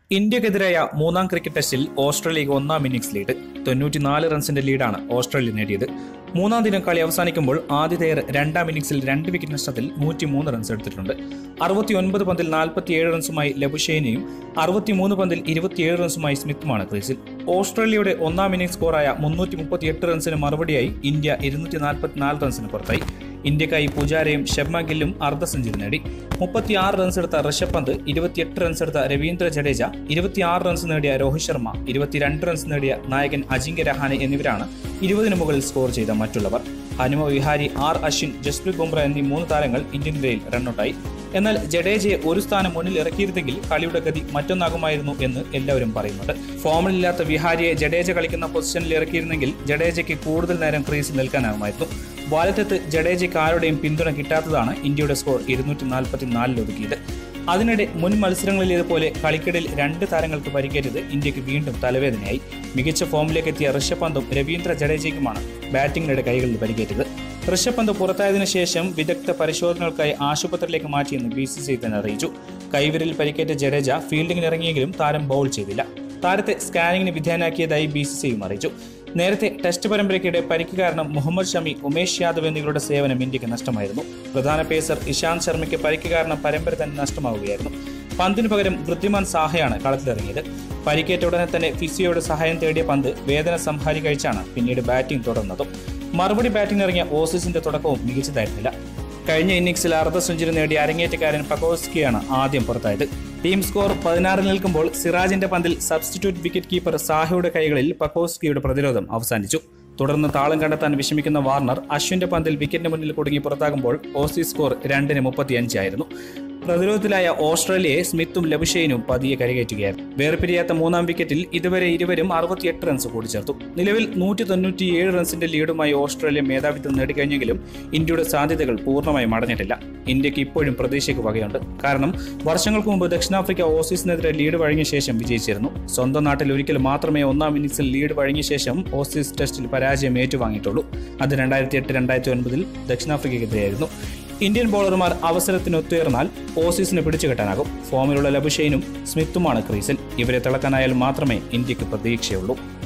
ഇന്ത്യക്കെതിരായ മൂന്നാം ക്രിക്കറ്റ് ടെസ്റ്റിൽ ഓസ്ട്രേലിയക്ക് ഒന്നാം ഇന്നിംഗ്സ് ലീഡ് തൊണ്ണൂറ്റിനാല് റൺസിന്റെ ലീഡാണ് ഓസ്ട്രേലിയ നേടിയത് മൂന്നാം ദിനം കളി അവസാനിക്കുമ്പോൾ ആതിഥേയർ രണ്ടാം ഇന്നിംഗ്സിൽ രണ്ട് വിക്കറ്റ് നഷ്ടത്തിൽ നൂറ്റിമൂന്ന് റൺസ് എടുത്തിട്ടുണ്ട് അറുപത്തിയൊൻപത് പന്തിൽ നാൽപ്പത്തിയേഴ് റൺസുമായി ലബുഷേനയും അറുപത്തിമൂന്ന് പന്തിൽ ഇരുപത്തിയേഴ് റൺസുമായി സ്മിത്തുമാണ് ക്രീസിൽ ഓസ്ട്രേലിയയുടെ ഒന്നാം ഇന്നിംഗ്സ് സ്കോറായ മുന്നൂറ്റി മുപ്പത്തിയെട്ട് റൺസിന് മറുപടിയായി ഇന്ത്യ ഇരുന്നൂറ്റി നാൽപ്പത്തിനാല് റൺസിന് പുറത്തായി ഇന്ത്യക്കായി പൂജാരയും ശർമ്മ ഗില്ലും അർദ്ധ സെഞ്ചുറി നേടി മുപ്പത്തിയാറ് റൺസ് എടുത്ത ഋഷഭ് പന്ത് ഇരുപത്തിയെട്ട് റൺസ് എടുത്ത രവീന്ദ്ര ജഡേജ ഇരുപത്തിയാറ് റൺസ് നേടിയ രോഹിത് ശർമ്മ ഇരുപത്തിരണ്ട് റൺസ് നേടിയ നായകൻ അജിങ്ക്യ രഹാനെ എന്നിവരാണ് ഇരുപതിന് മുകളിൽ സ്കോർ ചെയ്ത മറ്റുള്ളവർ ഹനുമ വിഹാരി ആർ അശ്വിൻ ജസ്പ്രീത് ബുംറ എന്നീ മൂന്ന് താരങ്ങൾ ഇന്ത്യൻ നിരയിൽ റണ്ണൌട്ടായി എന്നാൽ ജഡേജയെ ഒരു സ്ഥാനം മുന്നിൽ ഇറക്കിയിരുന്നെങ്കിൽ കളിയുടെ ഗതി മറ്റൊന്നാകുമായിരുന്നു എന്ന് എല്ലാവരും പറയുന്നുണ്ട് ഫോമിലില്ലാത്ത വിഹാരിയെ ജഡേജ കളിക്കുന്ന പൊസിഷനിൽ ഇറക്കിയിരുന്നെങ്കിൽ ജഡേജയ്ക്ക് കൂടുതൽ നേരം ക്രീസിൽ നിൽക്കാനാകുമായിരുന്നു വാലറ്റത്ത് ജഡേജയ്ക്ക് ആരുടെയും പിന്തുണ കിട്ടാത്തതാണ് ഇന്ത്യയുടെ സ്കോർ ഇരുന്നൂറ്റി നാൽപ്പത്തിനാലിൽ ഒതുക്കിയത് അതിനിടെ മുൻ മത്സരങ്ങളിലേതുപോലെ കളിക്കിടയിൽ രണ്ട് താരങ്ങൾക്ക് പരിക്കേറ്റത് ഇന്ത്യക്ക് വീണ്ടും തലവേദനയായി മികച്ച ഫോമിലേക്ക് എത്തിയ ഋഷഭ് പന്തും രവീന്ദ്ര ജഡേജയ്ക്കുമാണ് ബാറ്റിംഗിനിടെ കൈകളിൽ പരിക്കേറ്റത് ഋഷഭ് പന്ത് പുറത്തായതിനു ശേഷം വിദഗ്ധ പരിശോധനകൾക്കായി ആശുപത്രിയിലേക്ക് മാറ്റിയെന്ന് ബി സി സി തന്നെ അറിയിച്ചു കൈവിരൽ പരിക്കേറ്റ ജഡേജ ഫീൽഡിംഗിന് ഇറങ്ങിയെങ്കിലും താരം ബൗൾ ചെയ്തില്ല താരത്തെ സ്കാനിങ്ങിന് വിധേയനാക്കിയതായി ബി സി സിയും അറിയിച്ചു നേരത്തെ ടെസ്റ്റ് പരമ്പരയ്ക്കിടെ പരിക്ക് കാരണം മുഹമ്മദ് ഷമി ഉമേഷ് യാദവ് എന്നിവരുടെ സേവനം ഇന്ത്യക്ക് നഷ്ടമായിരുന്നു പ്രധാന പേസർ ഇഷാന്ത് ശർമ്മയ്ക്ക് പരിക്ക് കാരണം പരമ്പര തന്നെ നഷ്ടമാവുകയായിരുന്നു പന്തിനു പകരം വൃദ്ധിമാൻ സാഹയാണ് കളത്തിലിറങ്ങിയത് പരിക്കേറ്റ ഉടനെ തന്നെ ഫിസിയോയുടെ സഹായം തേടിയ പന്ത് വേദന സംഹാരി കഴിച്ചാണ് പിന്നീട് ബാറ്റിംഗ് തുടർന്നതും മറുപടി ബാറ്റിംഗ് ഇറങ്ങിയ ഓസീസിന്റെ തുടക്കവും മികച്ചതായിരുന്നില്ല കഴിഞ്ഞ ഇന്നിംഗ്സിൽ അർദ്ധ സെഞ്ചുറി നേടിയ അരങ്ങേറ്റക്കാരൻ പക്കോസ്കിയാണ് ആദ്യം പുറത്തായത് ടീം സ്കോർ പതിനാറിൽ നിൽക്കുമ്പോൾ സിറാജിന്റെ പന്തിൽ സബ്സ്റ്റിറ്റ്യൂട്ട് വിക്കറ്റ് കീപ്പർ സാഹയുടെ കൈകളിൽ പക്കോസ്കിയുടെ പ്രതിരോധം അവസാനിച്ചു തുടർന്ന് താളം കണ്ടെത്താൻ വിഷമിക്കുന്ന വാർണർ അശ്വിന്റെ പന്തിൽ വിക്കറ്റിന് മുന്നിൽ കുടുങ്ങി പുറത്താകുമ്പോൾ ഓസി സ്കോർ രണ്ടിന് മുപ്പത്തിയഞ്ചായിരുന്നു പ്രതിരോധത്തിലായ ഓസ്ട്രേലിയയെ സ്മിത്തും ലബുഷെയിനും പതിയെ കരകയറ്റുകയായിരുന്നു വേർപിരിയാത്ത മൂന്നാം വിക്കറ്റിൽ ഇതുവരെ ഇരുവരും അറുപത്തിയെട്ട് റൺസ് കൂടിച്ചേർത്തു നിലവിൽ നൂറ്റി തൊണ്ണൂറ്റിയേഴ് റൺസിന്റെ ലീഡുമായി ഓസ്ട്രേലിയ മേധാവിത്വം നേടിക്കഴിഞ്ഞെങ്കിലും ഇന്ത്യയുടെ സാധ്യതകൾ പൂർണ്ണമായും അടഞ്ഞിട്ടില്ല ഇന്ത്യക്ക് ഇപ്പോഴും പ്രതീക്ഷയ്ക്ക് വകയുണ്ട് കാരണം വർഷങ്ങൾക്ക് മുമ്പ് ദക്ഷിണാഫ്രിക്ക ഓസീസിനെതിരെ ലീഡ് വഴങ്ങിയ ശേഷം വിജയിച്ചിരുന്നു സ്വന്തം നാട്ടിൽ ഒരിക്കൽ മാത്രമേ ഒന്നാം ഇന്നിംഗ്സിൽ ലീഡ് വഴങ്ങിയ ശേഷം ഓസീസ് ടെസ്റ്റിൽ പരാജയം ഏറ്റുവാങ്ങിയിട്ടുള്ളൂ അത് രണ്ടായിരത്തി എട്ട് രണ്ടായിരത്തി ഒൻപതിൽ ദക്ഷിണാഫ്രിക്കയ്ക്കെതിരെയായിരുന്നു ഇന്ത്യൻ ബോളർമാർ അവസരത്തിന് ഒത്തുയർന്നാൽ ഓസീസിന് പിടിച്ചുകെട്ടാനാകും ഫോമിലുള്ള ലബുഷൈനും സ്മിത്തുമാണ് ക്രീസിൽ ഇവരെ തിളക്കാനായാൽ മാത്രമേ ഇന്ത്യക്ക് പ്രതീക്ഷയുള്ളൂ